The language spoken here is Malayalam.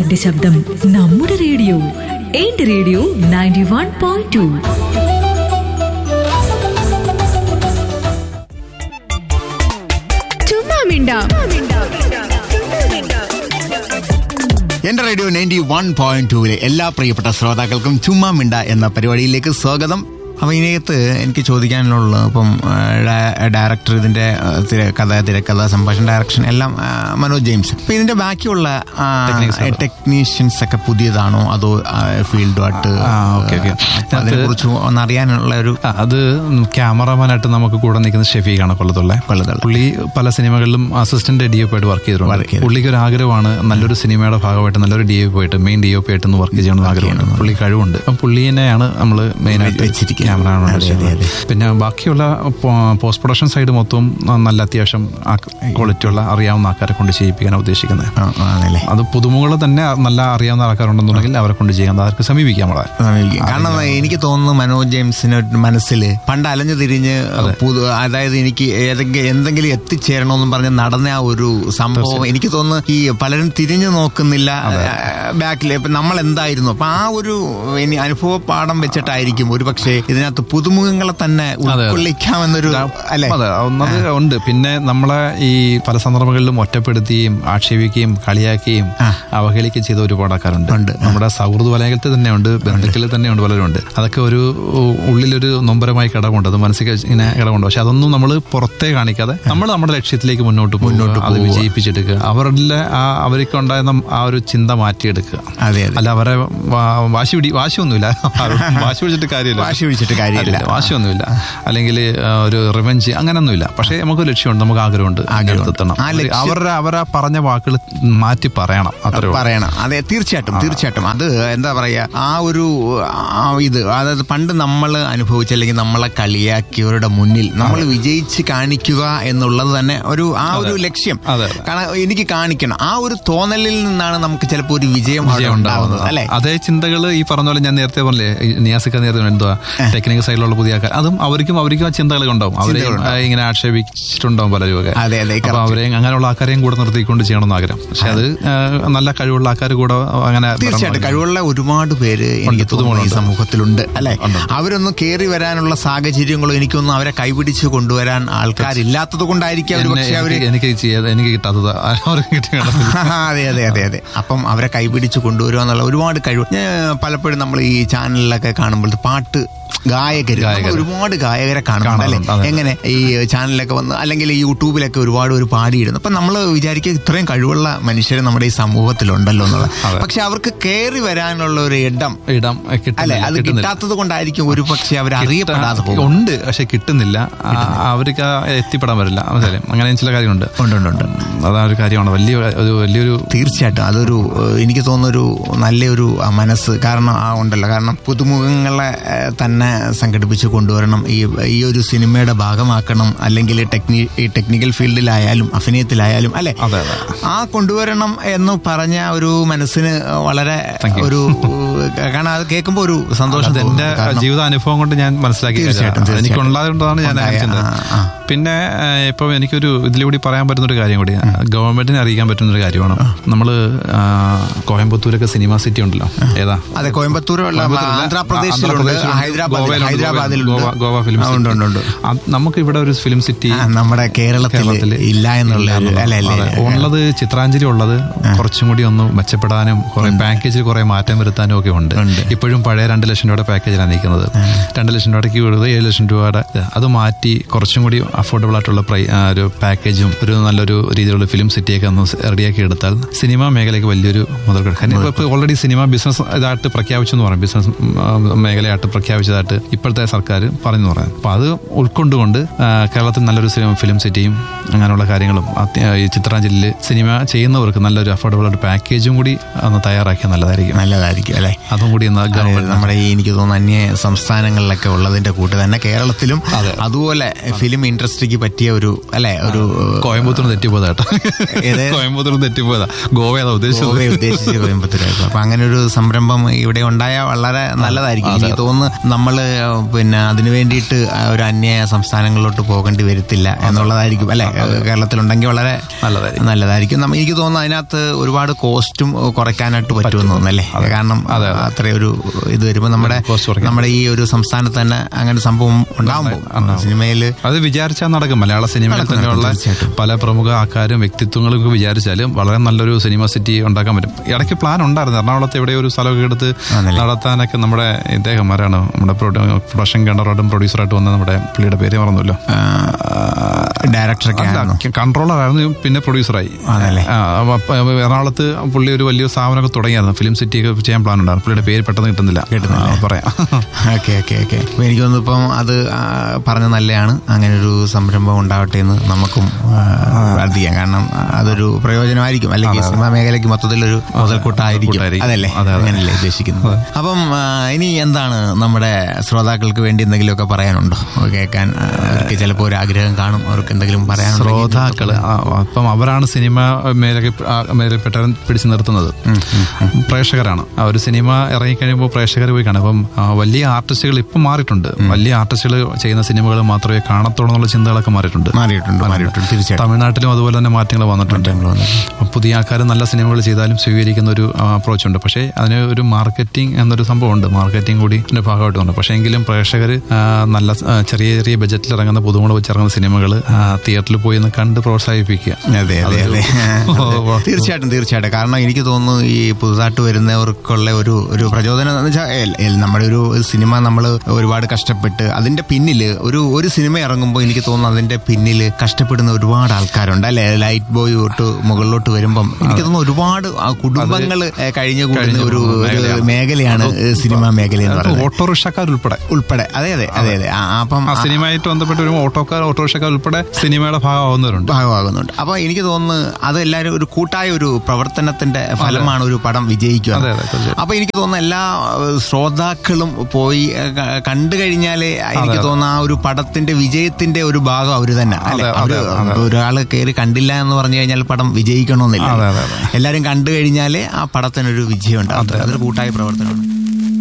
മനസ്സിന്റെ ശബ്ദം നമ്മുടെ റേഡിയോ എന്റെ radio ninety one point two എന്റെ റേഡിയോ നയൻറ്റി വൺ പോയിന്റ് ടൂവിലെ എല്ലാ പ്രിയപ്പെട്ട ശ്രോതാക്കൾക്കും ചുമ്മാ മിണ്ട എന്ന പരിപാടിയിലേക്ക് സ്വാഗതം അപ്പൊ ഇതിനകത്ത് എനിക്ക് ചോദിക്കാനുള്ള ഇപ്പം ആ, ഡയ- ഡയറക്ടർ ഇതിന്റെ ആ, തിര- കഥ തിരക്കഥ സംഭാഷണ ഡയറക്ഷൻ എല്ലാം ആ, മനോജ് ജെയിംസ് അപ്പൊ ഇതിന്റെ ബാക്കിയുള്ള ടെക്നീഷ്യൻസ് ഒക്കെ പുതിയതാണോ അതോ ഫീൽഡുമായിട്ട് ആ, ഓക്കേ, ഓക്കേ. അതിനെ കുറിച്ച് ഒന്ന് അറിയാനുള്ള ഒരു ആ, അത് ക്യാമറമാനായിട്ട് നമുക്ക് കൂടെ നിൽക്കുന്ന ഷെഫീഖാണ് കൊല്ലത്തുള്ള കൊല്ലത്തുള്ള. പുള്ളി പല സിനിമകളിലും അസിസ്റ്റന്റ് ഡി ഒ ആയിട്ട് വർക്ക് Work ചെയ്തിട്ടുണ്ട് ചെയ്തു. പുള്ളിക്ക് ഒരു ആഗ്രഹമാണ് നല്ലൊരു സിനിമയുടെ ഭാഗമായിട്ട് നല്ലൊരു ഡി ഒ ആയിട്ട് മെയിൻ ഡി ഒ ആയിട്ട് ഒന്ന് വർക്ക് ചെയ്യണമെന്ന് ആഗ്രഹമുണ്ട് പുള്ളി കഴിവുണ്ട് അപ്പം പുള്ളിനെയാണ് നമ്മൾ മെയിൻ ആയിട്ട് വെച്ചിരിക്കുന്നത്. ക്യാമറ അതെ, അതെ, അതെ. പിന്നെ ബാക്കിയുള്ള പോസ്റ്റ് പ്രൊഡക്ഷൻ സൈഡ് മൊത്തം നല്ല അത്യാവശ്യം ക്വാളിറ്റി ഉള്ള അറിയാവുന്ന ആൾക്കാരെ കൊണ്ട് ചെയ്യിപ്പിക്കാനാണ് ഉദ്ദേശിക്കുന്നത് ആ, ആണല്ലേ അത് പുതുമുകൾ തന്നെ നല്ല അറിയാവുന്ന ആൾക്കാരുണ്ടെന്നുണ്ടെങ്കിൽ അവരെ കൊണ്ട് ചെയ്യാം അവർക്ക് സമീപിക്കാം നമ്മളെ സമീപിക്കും. കാരണം എനിക്ക് തോന്നുന്നു മനോജ് ജെയിംസിന് മനസ്സിൽ പണ്ട് അലഞ്ഞു തിരിഞ്ഞ് പുതു അതായത് എനിക്ക് ഏതെങ്കിലും എന്തെങ്കിലും എത്തിച്ചേരണമെന്നും പറഞ്ഞ് നടന്ന ആ ഒരു സംഭവം എനിക്ക് തോന്നുന്നു ഈ പലരും തിരിഞ്ഞു നോക്കുന്നില്ല ബാക്കിൽ ഇപ്പൊ നമ്മൾ എന്തായിരുന്നു അപ്പൊ ആ ഒരു ഇനി അനുഭവ പാഠം വെച്ചിട്ടായിരിക്കും ഒരു പക്ഷേ ഇതിനകത്ത് പുതുമുഖങ്ങളെ തന്നെ ഉൾക്കൊള്ളിക്കാമെന്നൊരു അല്ലെ അതെ ഒന്നത് ഉണ്ട് പിന്നെ നമ്മളെ ഈ പല സന്ദർഭങ്ങളിലും ഒറ്റപ്പെടുത്തുകയും ആക്ഷേപിക്കുകയും കളിയാക്കുകയും അവഹേളിക്കുകയും ചെയ്ത ഒരുപാട് ആൾക്കാരുണ്ട് ഉണ്ട്. നമ്മുടെ സൗഹൃദ വലയത്തിൽ തന്നെ ഉണ്ട് ബന്ധുക്കളിൽ തന്നെ ഉണ്ട് പലരുണ്ട് അതൊക്കെ ഒരു ഉ- ഉള്ളിലൊരു നൊമ്പരമായി കിടമുണ്ട് അത് മനസ്സിൽ ഇങ്ങനെ കിടമുണ്ട് പക്ഷെ അതൊന്നും നമ്മൾ പുറത്തേ കാണിക്കാതെ നമ്മൾ നമ്മുടെ ലക്ഷ്യത്തിലേക്ക് മുന്നോട്ട് മുന്നോട്ട് അത് വിജയിപ്പിച്ചെടുക്കുക അവരുടെ ആ അവർക്ക് ഉണ്ടായിരുന്ന ആ ഒരു ചിന്ത മാറ്റിയെടുക്കുക അതെ അതെ അല്ല അവരെ വാ- വാശി പിടി വാശിയൊന്നുമില്ല വാശി പിടിച്ചിട്ട് കാര്യമില്ല വാശി പിടിച്ചിട്ട് കാര്യമില്ല. അല്ല, വാശിയൊന്നുമില്ല അല്ലെങ്കിൽ ആ, ഒരു റിവെഞ്ച് അങ്ങനെയൊന്നുമില്ല പക്ഷേ നമുക്ക് ലക്ഷ്യമുണ്ട് നമുക്ക് ആഗ്രഹമുണ്ട് ആഗ്രഹമുണ്ട്. എത്തണം ആ ലക്ഷ്യം- അവരുടെ അവരെ പറഞ്ഞ വാക്കുകൾ മാറ്റി പറയണം അത്രേ ഉള്ളൂ. പറയണം അതെ തീർച്ചയായിട്ടും തീർച്ചയായിട്ടും അത് എന്താ പറയാ ആ ഒരു ആ ഇത് അതായത് പണ്ട് നമ്മൾ അനുഭവിച്ച അല്ലെങ്കിൽ നമ്മളെ കളിയാക്കിയവരുടെ മുന്നിൽ നമ്മൾ വിജയിച്ച് കാണിക്കുക എന്നുള്ളത് തന്നെ ഒരു ആ ഒരു ലക്ഷ്യം അതെ, അതെ. കാരണം എനിക്ക് കാണിക്കണം ആ ഒരു തോന്നലിൽ നിന്നാണ് നമുക്ക് ചിലപ്പോൾ ഒരു വിജയം അവിടെ വിജയം ഉണ്ടാവുന്നത് അല്ലെ അതേ ചിന്തകൾ ഈ പറഞ്ഞ പോലെ ഞാൻ നേരത്തെ പറഞ്ഞില്ലേ ഈ നിയാസിക്ക നേരത്തെ എന്തുവാ ടെക്നിക്കൽ സൈഡിലുള്ള പുതിയ ആൾക്കാർ അതും അവർക്കും അവർക്കും ആ ചിന്തകളൊക്കെ ഉണ്ടാവും അവരെ ചിന്തകളുണ്ടാവും. ഇങ്ങനെ ആക്ഷേപിച്ചിട്ടുണ്ടാവും പലരും ഒക്കെ അതെ, അതെ, അപ്പൊ correct. അവരെയും അങ്ങനെയുള്ള ആൾക്കാരെയും കൂടെ നിർത്തിക്കൊണ്ട് ചെയ്യണമെന്ന് ആഗ്രഹം പക്ഷെ അത് ആ, നല്ല കഴിവുള്ള ആൾക്കാർ കൂടെ അങ്ങനെ തീർച്ചയായിട്ടും കഴിവുള്ള ഒരുപാട് പേര് എനിക്ക് തോന്നുന്നു ഈ സമൂഹത്തിലുണ്ട് അല്ലെ അവരൊന്നും കയറി വരാനുള്ള സാഹചര്യങ്ങളോ എനിക്കൊന്നും അവരെ കൈപിടിച്ച് കൊണ്ടുവരാൻ ആൾക്കാരില്ലാത്തത് കൊണ്ടായിരിക്കും അവർ എന്നെ- പക്ഷെ അവര് എനിക്ക് എനിക്ക് ചെയ്യാതെ എനിക്ക് കിട്ടാത്തത് അവർക്ക് കിട്ടിയ അതെ അതെ അതെ അതെ അപ്പം അവരെ കൈപിടിച്ച് കൊണ്ടുവരിക എന്നുള്ള ഒരുപാട് കഴിവ് ഞാൻ പലപ്പോഴും നമ്മൾ ഈ ചാനലിലൊക്കെ കാണുമ്പോൾ പാട്ട് ഗായകര് നമ്മൾ ഒരുപാട് ഗായകരെ കാണുന്നുണ്ട് അല്ലെ കാണുന്നുണ്ട്, അതെ. എങ്ങനെ ഈ ചാനലിലൊക്കെ വന്ന് അല്ലെങ്കിൽ ഈ യൂട്യൂബിലൊക്കെ ഒരുപാട് ഒരു പാടിയിടുന്നു അപ്പൊ നമ്മൾ വിചാരിക്കുക ഇത്രയും കഴിവുള്ള മനുഷ്യർ നമ്മുടെ ഈ സമൂഹത്തിലുണ്ടല്ലോ എന്നുള്ളത് പക്ഷെ അവർക്ക് കയറി വരാനുള്ള ഒരു ഇടം ഇടം അല്ലെ കിട്ടുന്നില്ല അത് കിട്ടുന്നില്ല കിട്ടാത്തത് കൊണ്ടായിരിക്കും ഒരു പക്ഷെ അവർ അറിയപ്പെടാതെ പോകും ഉണ്ട് പക്ഷെ കിട്ടുന്നില്ല ആ, അവർക്ക് ആ എത്തിപ്പെടാൻ വരില്ല മനസ്സിലായി അങ്ങനെ ചില കാര്യമുണ്ട് ഉണ്ട് ഉണ്ട് ഉണ്ട് അതാ ഒരു കാര്യമാണ് വലിയ ഒരു വലിയൊരു തീർച്ചയായിട്ടും അതൊരു ഏഹ്, എനിക്ക് തോന്നുന്നൊരു നല്ലൊരു ആ, മനസ്സ് കാരണം ആ ഉണ്ടല്ലോ കാരണം പുതുമുഖങ്ങളെ ഏഹ്, തന്നെ സംഘടിപ്പിച്ച് കൊണ്ടുവരണം ഈ ഈ ഒരു സിനിമയുടെ ഭാഗമാക്കണം അല്ലെങ്കിൽ ടെക്നി ഈ ടെക്നിക്കൽ ഫീൽഡിലായാലും അഭിനയത്തിലായാലും അല്ലെ അതെ, അതെ. ആ കൊണ്ടുവരണം എന്ന് പറഞ്ഞ ഒരു മനസ്സിന് വളരെ ഒരു ഏഹ്, കാരണം അത് കേൾക്കുമ്പോൾ ഒരു സന്തോഷം അത് എന്റെ തോന്നുന്നു. കാരണം ജീവിതാനുഭവം കൊണ്ട് ഞാൻ മനസ്സിലാക്കി തീർച്ചയായിട്ടും, എനിക്ക് തീർച്ചയായിട്ടും. ഉണ്ടായതുകൊണ്ടാണ് ഞാൻ അങ്ങനെ ഉണ്ടായ, ചിന്ത ആ, ആ. പിന്നെ ഏഹ്, ഇപ്പം എനിക്കൊരു ഇതിലൂടെ പറയാൻ പറ്റുന്ന ഒരു കാര്യം കൂടി ഗവൺമെന്റിനെ അറിയിക്കാൻ പറ്റുന്ന ഒരു കാര്യമാണ് നമ്മള് ആ, കോയമ്പത്തൂരൊക്കെ സിനിമ സിറ്റി ഉണ്ടല്ലോ ഏതാ അതെ കോയമ്പത്തൂരുള്ള കോയമ്പത്തൂരല്ല. ആന്ധ്രാപ്രദേശിലുണ്ട് ആന്ധ്രാപ്രദേശിലുണ്ട്. ഹൈദരാബാദ് ഗോവയിലുണ്ട്. ഹൈദരാബാദിലുണ്ട് ഗോവ- ഗോവ ഫിലിം ആ, ഉണ്ട് ഉണ്ട് ഉണ്ട് നമുക്ക് ഇവിടെ ഒരു ഫിലിം സിറ്റി ആ, നമ്മുടെ കേരളത്തിൽ കേരളത്തില് ഇല്ല എന്നുള്ള ഒരു- ഇല്ല അല്ല അല്ലേ അതെ. ഉള്ളത് ചിത്രാഞ്ജലി ഉള്ളത് കുറച്ചും കൂടി ഒന്ന് മെച്ചപ്പെടാനും കുറെ പാക്കേജിൽ കുറെ മാറ്റം വരുത്താനും ഒക്കെ ഉണ്ട് ഉണ്ട്. ഇപ്പോഴും പഴയ രണ്ട് ലക്ഷം രൂപയുടെ പാക്കേജിലാണ് നിൽക്കുന്നത് രണ്ട് ലക്ഷം രൂപയ്ക്ക് വെറുതെ ഏഴ് ലക്ഷം രൂപയുടെ ഇത്. അത് മാറ്റി കുറച്ചും കൂടി അഫോർഡബിൾ ആയിട്ടുള്ള പ്രൈ- ആ, ഒരു പാക്കേജും ഒരു നല്ലൊരു രീതിയിലുള്ള ഫിലിം സിറ്റിയൊക്കെ ഒന്ന് റെഡിയാക്കി എടുത്താൽ സിനിമാ മേഖലയ്ക്ക് വലിയൊരു മുതൽ കാരണം ഇപ്പോൾ ഓൾറെഡി സിനിമ ബിസിനസ് ഇതായിട്ട് പ്രഖ്യാപിച്ചെന്ന് പറയും ബിസിനസ് മേഖലയായിട്ട് പ്രഖ്യാപിച്ചതായിട്ട് ഇപ്പോഴത്തെ സർക്കാർ പറഞ്ഞു പറയാം അപ്പൊ അത് ഉൾക്കൊണ്ടുകൊണ്ട് ആ, കേരളത്തിൽ നല്ലൊരു സിനിമ ഫിലിം സിറ്റിയും അങ്ങനെയുള്ള കാര്യങ്ങളും അത്യ- ഈ ചിത്രാഞ്ജലിയിൽ സിനിമ ചെയ്യുന്നവർക്ക് നല്ലൊരു അഫോർഡബിൾ ആയിട്ട് പാക്കേജും കൂടി ഒന്ന് തയ്യാറാക്കിയാൽ നല്ലതായിരിക്കും നല്ലതായിരിക്കും അല്ലെ അതും കൂടി ഒന്ന് ഗവൺമെന്റ് നമ്മുടെ ഈ എനിക്ക് തോന്നുന്നു അന്യ സംസ്ഥാനങ്ങളിലൊക്കെ ഉള്ളതിന്റെ കൂട്ട് തന്നെ കേരളത്തിലും അതെ. അതുപോലെ ഫിലിം ഇൻഡസ്ട്രിക്ക് പറ്റിയ ഒരു അല്ലെ ഒരു കോയമ്പത്തൂർ തെറ്റിപ്പോയതാ കേട്ടോ ഏത്? കോയമ്പത്തൂർ തെറ്റിപ്പോയതാ ഗോവ ഉദ്ദേശിച്ചത് ഗോവയെ ഉദ്ദേശിച്ച് കോയമ്പത്തൂരായിരുന്നു അപ്പൊ അങ്ങനെ ഒരു സംരംഭം ഇവിടെ ഉണ്ടായാൽ വളരെ നല്ലതായിരിക്കും എനിക്ക് തോന്നുന്നു നമ്മള് പിന്നെ അതിനു വേണ്ടിയിട്ട് ഒരു അന്യ സംസ്ഥാനങ്ങളിലോട്ട് പോകേണ്ടി വരത്തില്ല എന്നുള്ളതായിരിക്കും അല്ലെ കേരളത്തിലുണ്ടെങ്കിൽ വളരെ നല്ലതായിരിക്കും. നല്ലതായിരിക്കും നമ്മ- എനിക്ക് തോന്നുന്നു അതിനകത്ത് ഒരുപാട് കോസ്റ്റും കുറയ്ക്കാനായിട്ട് പറ്റുമെന്ന് തോന്നുന്നല്ലേ കാരണം അത്രയും ഒരു ഇത് വരുമ്പോൾ നമ്മുടെ Cost കുറയ്ക്കാൻ. നമ്മുടെ ഈ ഒരു സംസ്ഥാനത്ത് തന്നെ അങ്ങനെ സംഭവം ഉണ്ടാകുമ്പോൾ സിനിമയിൽ അത് വിചാരിച്ചാൽ നടക്കും മലയാള സിനിമയിൽ നടക്കും, തന്നെയുള്ള തീർച്ചയായിട്ടും. പല പ്രമുഖ ആൾക്കാരും വ്യക്തിത്വങ്ങളും ഒക്കെ വിചാരിച്ചാലും വളരെ നല്ലൊരു സിനിമ സിറ്റി ഉണ്ടാക്കാൻ പറ്റും ഇടയ്ക്ക് പ്ലാൻ ഉണ്ടായിരുന്നു എറണാകുളത്ത് എവിടെ ഒരു സ്ഥലമൊക്കെ എടുത്ത് ആണല്ലേ? നടത്താനൊക്കെ നമ്മുടെ ഇദ്ദേഹം ആരാണ് നമ്മുടെ പ്രൊഡക്ഷൻ കണ്ടറായിട്ടും പ്രൊഡ്യൂസറായിട്ട് വന്ന നമ്മുടെ പുള്ളിയുടെ പേര് മറന്നല്ലോ ഡയറക്ടറൊക്കെ ആയിരുന്നു കൺട്രോളറായിരുന്നു പിന്നെ പ്രൊഡ്യൂസറായി ആണല്ലേ? ആ, അപ്പൊ അപ്പൊ എറണാകുളത്ത് പുള്ളി ഒരു വലിയ സ്ഥാപനമൊക്കെ തുടങ്ങിയായിരുന്നു ഫിലിം സിറ്റി ഒക്കെ ചെയ്യാൻ പ്ലാൻ ഉണ്ടായിരുന്നു പുള്ളിയുടെ പേര് പെട്ടെന്ന് കിട്ടുന്നില്ല കിട്ടുന്നില്ല. ആ, പറയാം ഓക്കെ ഓക്കെ ഓക്കെ അപ്പൊ എനിക്ക് തോന്നുന്നു ഇപ്പം അത് ആ, പറഞ്ഞ നല്ലതാണ് അങ്ങനെ ഒരു സംരംഭം ഉണ്ടാവട്ടെ എന്ന് നമുക്കും ആ, പ്രാർത്ഥിക്കാം കാരണം ആ, അതൊരു പ്രയോജനമായിരിക്കും അല്ലെങ്കിൽ സിനിമാ മേഖലയ്ക്ക് മൊത്തത്തിലൊരു മുതൽക്കൂട്ടായിരിക്കും മുതൽക്കൂട്ടായിരിക്കും. അതല്ലേ അതെ, അതെ. അങ്ങനല്ലേ ഉദ്ദേശിക്കുന്നത് അപ്പം ആ, ഇനി എന്താണ് നമ്മുടെ ശ്രോതാക്കൾക്ക് വേണ്ടി എന്തെങ്കിലുമൊക്കെ പറയാനുണ്ടോ കേൾക്കാൻ ആ, അവർക്ക് ചിലപ്പോൾ ഒരു ആഗ്രഹം കാണും അവർക്ക് എന്തെങ്കിലും പറയാനുണ്ടോ ശ്രോതാക്കള് ആ, അപ്പം അവരാണ് സിനിമ മേലെ മേലെപ്പെട്ടവൻ പിടിച്ചു നിർത്തുന്നത് പ്രേക്ഷകരാണ് ആ ഒരു സിനിമ ഇറങ്ങിക്കഴിയുമ്പോൾ പ്രേക്ഷകർ പോയി കാണും അപ്പം ആ, വലിയ ആർട്ടിസ്റ്റുകൾ ഇപ്പം മാറിയിട്ടുണ്ട് വലിയ ആർട്ടിസ്റ്റുകൾ ചെയ്യുന്ന സിനിമകൾ മാത്രമേ കാണത്തുള്ളൂ എന്നുള്ള ചിന്തകളൊക്കെ മാറിയിട്ടുണ്ട് മാറിയിട്ടുണ്ട് മാറിയിട്ടുണ്ട് തീർച്ചയായിട്ടും തമിഴ്നാട്ടിലും അതുപോലെ തന്നെ മാറ്റങ്ങൾ വന്നിട്ടുണ്ട് മാറ്റങ്ങൾ വന്നിട്ടുണ്ട്. അപ്പം പുതിയ ആൾക്കാർ നല്ല സിനിമകൾ ചെയ്താലും സ്വീകരിക്കുന്ന ഒരു അപ്രോച്ച് ഉണ്ട് പക്ഷേ അതിന് ഒരു മാർക്കറ്റിംഗ് എന്നൊരു സംഭവമുണ്ട് മാർക്കറ്റിംഗ് കൂടി ഇതിന്റെ ഭാഗമായിട്ട് ഉണ്ട് പക്ഷേ എങ്കിലും പ്രേക്ഷകർ നല്ല ആ, ചെറിയ ചെറിയ ബജറ്റിൽ ഇറങ്ങുന്ന പുതുമുള വെച്ചിറങ്ങുന്ന സിനിമകൾ തിയേറ്ററിൽ പോയി ഒന്ന് കണ്ട് പ്രോത്സാഹിപ്പിക്കുക അതെ അതെ അതെ തീർച്ചയായിട്ടും തീർച്ചയായിട്ടും കാരണം എനിക്ക് തോന്നുന്നു ഈ പുതുതായിട്ട് വരുന്നവർക്കുള്ള ഒരു ഒരു പ്രചോദനം എന്ന് വെച്ചാൽ എൽ- എൽ- നമ്മുടെ ഒരു സിനിമ നമ്മൾ ഒരുപാട് കഷ്ടപ്പെട്ട് അതിന്റെ പിന്നിൽ ഒരു ഒരു സിനിമ ഇറങ്ങുമ്പോൾ എനിക്ക് തോന്നുന്നു അതിന്റെ പിന്നിൽ കഷ്ടപ്പെടുന്ന ഒരുപാട് ആൾക്കാരുണ്ട് അല്ലെ ലൈറ്റ് ബോയ് തൊട്ട് മുകളിലോട്ട് വരുമ്പം എനിക്ക് തോന്നുന്നു ഒരുപാട് കുടുംബങ്ങൾ കഴിഞ്ഞു കൂടുന്ന ഒരു ഒരു മേഖലയാണ് സിനിമാ മേഖല എന്ന് പറയുന്നത് ഓട്ടോറിക്ഷക്കാരുൾപ്പെടെ ഉൾപ്പെടെ അതെ അതെ അതെ അതെ ആ, അപ്പം ആ സിനിമയായിട്ട് ബന്ധപ്പെട്ട് വരുമ്പോൾ ഓട്ടോക്കാർ ഓട്ടോറിക്ഷക്കാർ ഉൾപ്പെടെ സിനിമയുടെ ഭാഗമാവുന്നവരുണ്ട് ഭാഗമാകുന്നുണ്ട് അപ്പൊ എനിക്ക് തോന്നുന്നു അത് എല്ലാവരും ഒരു കൂട്ടായ ഒരു പ്രവർത്തനത്തിന്റെ ഫലമാണ് ഒരു പടം വിജയിക്കുക അതെ, അതെ, തീർച്ചയായും. അപ്പൊ എനിക്ക് തോന്നുന്നു എല്ലാ ഏഹ്, ശ്രോതാക്കളും പോയി ഏഹ്, ക- കണ്ടു കഴിഞ്ഞാലേ എനിക്ക് തോന്നുന്നു ആ ഒരു പടത്തിന്റെ വിജയത്തിന്റെ ഒരു ഭാഗം അവര് തന്നെ അല്ലെ അതെ, അവര് അതെ, ഒരാള് കയറി കണ്ടില്ല എന്ന് പറഞ്ഞു കഴിഞ്ഞാൽ പടം വിജയിക്കണമെന്നില്ല അതെ, അതെ, അതെ. എല്ലാരും കണ്ടു കഴിഞ്ഞാലേ ആ പടത്തിനൊരു വിജയം ഉണ്ടാവും അതൊരു കൂട്ടായ പ്രവർത്തനമാണ്